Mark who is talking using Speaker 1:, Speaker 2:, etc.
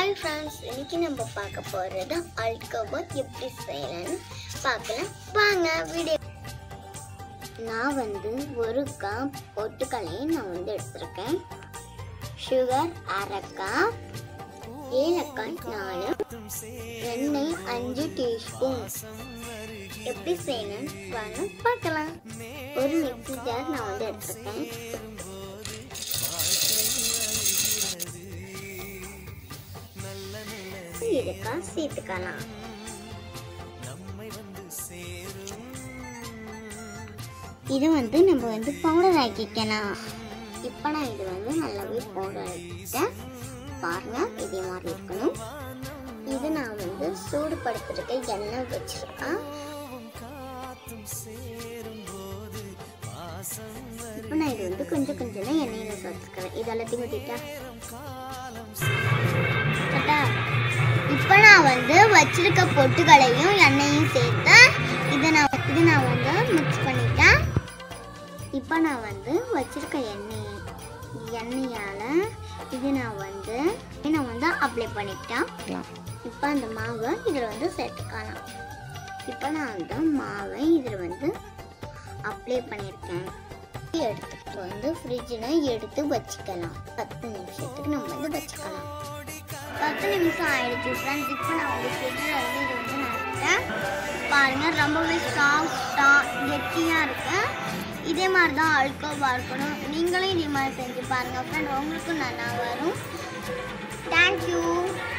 Speaker 1: hi friends இன்னைக்கு நம்ம பார்க்க போகிறது அல்கோபாத் எப்படி செய்யலாம்னு பார்க்கலாம் வாங்க வீடியோ நான் வந்து ஒரு கப் பொட்டுக்கலையும் நான் வந்து எடுத்திருக்கேன் சுகர் அரை கப் ஏலக்காய் நாலு எண்ணெய் அஞ்சு டீஸ்பூன் எப்படி செய்யணும்னு வாங்க பார்க்கலாம் ஒரு மிக்ஸி ஜார் நான் வந்து எடுத்திருக்கேன் இதுக்கா சேர்த்துக்கலாம் இது வந்து நம்ம வந்து பவுடர் ஆக்கிக்கலாம் இப்போ நான் இது வந்து நல்லாவே பவுடர் ஆக்கிட்டேன் பாருங்க இதே மாதிரி இருக்கணும் இது நான் வந்து சூடுபடுத்துறதுக்கு எண்ணெய் வச்சிருக்கேன் இப்போ நான் இது வந்து கொஞ்சம் கொஞ்சம் தான் எண்ணெயில் சேர்த்துக்கிறேன் இது எல்லாத்தையும் ஊற்றிட்டா கரெக்டா இப்போ நான் வந்து வச்சிருக்க பொட்டுகளையும் எண்ணெயும் சேர்த்து இதை நான் இது நான் வந்து மிக்ஸ் பண்ணிட்டேன் இப்போ நான் வந்து வச்சிருக்க எண்ணெய் எண்ணெயால் இது நான் வந்து நான் வந்து அப்ளை பண்ணிட்டேன் இப்போ அந்த மாவை இதில் வந்து சேர்த்துக்கலாம் இப்போ நான் அந்த மாவை இதில் வந்து அப்ளை பண்ணியிருக்கேன் எடுத்துக்கிட்டு வந்து ஃப்ரிட்ஜில் எடுத்து வச்சுக்கலாம் பத்து நிமிஷத்துக்கு நம்ம வந்து வச்சுக்கலாம் பத்து நிமிஷம் ஆயிடுச்சு ஃப்ரெண்ட்ஸ் இப்போ நான் வந்து ஃப்ரிட்ஜில் வந்து இது வந்து நான் பாருங்க ரொம்பவே சாஃப்டாக கெட்டியாக இருக்கு இதே மாதிரி தான் அழுக்கோவா இருக்கணும் நீங்களும் இதே மாதிரி செஞ்சு பாருங்கள் ஃப்ரெண்ட் உங்களுக்கும் நல்லா வரும் தேங்க்யூ